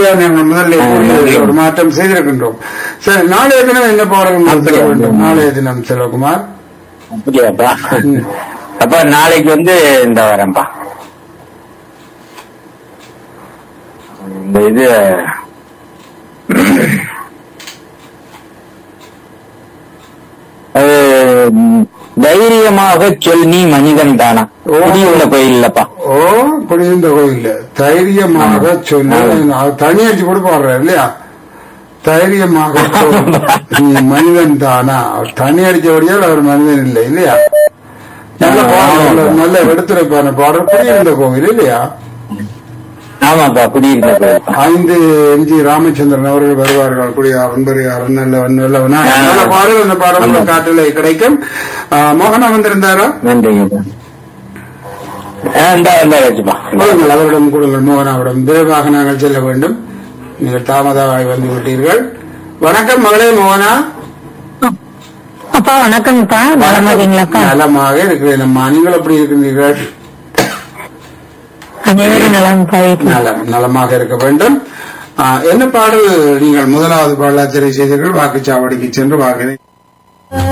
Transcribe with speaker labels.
Speaker 1: அதுதான் நாங்கள் முதல்ல கூறியது. ஒரு மாற்றம் செய்திருக்கின்றோம் சரி நாளைய தினம் என்ன பாடல் நடத்த வேண்டும் நாளைய தினம் செல்வகுமார்
Speaker 2: அப்படியாப்பா
Speaker 1: ம்.
Speaker 2: அப்ப நாளைக்கு வந்து இந்த வரேன்ப்பா இந்த இது அது, ம், தைரியமாக சொல் நீ மனிதன் தானா
Speaker 1: ஓ.
Speaker 2: குடியுள்ள கோயில்லப்பா
Speaker 1: ஓ குடியிருந்த கோயில் தைரியமாக சொன்ன தனியடிச்சு கூட பாடுறாரு இல்லையா தைரியமாக சொல். நீ மனிதன் தானா அவர் தனி அடிச்சபடியால் அவர் மனிதன் இல்லை இல்லையா நல்ல பாடல் நல்ல எடுத்துரைப்பான பாடல் குடியிருந்த கோவில் இல்லையா
Speaker 2: ஆமாப்பா குடியிருந்த கோயில்
Speaker 1: ஐந்து எம் ஜி ராமச்சந்திரன் அவர்கள் வருவார்கள் குடியா அன்பரியார் நல்லவன் நல்லவனா நல்ல பாடல் அந்த பாடல் காட்டில் கிடைக்கும் ஆ, மோகனா வந்திருந்தாரா
Speaker 2: நன்றிங்க இந்த இந்த வச்சுப்பா
Speaker 1: கொடுங்கள் அவரிடம் கொடுங்கள் மோகனாவிடம் விரைவாக நாங்கள் செல்ல வேண்டும் நீங்கள் தாமதமாகி வந்து விட்டீர்கள் வணக்கம் மகளே மோகனா
Speaker 3: அப்பா வணக்கம்ப்பா நலமா இருக்கீங்களாப்பா
Speaker 1: நலமாக இருக்கிறேன் அம்மா நீங்கள் எப்படி இருக்கின்றீர்கள்
Speaker 3: அனைவரும் நலம்ப்பா வீட்டுல
Speaker 1: நலம் நலமாக இருக்க வேண்டும் ஆ, என்ன பாடல் நீங்கள் முதலாவது பாடலாச்சரை செய்தீர்கள் வாக்குச்சாவடிக்கு சென்று வாக்கினை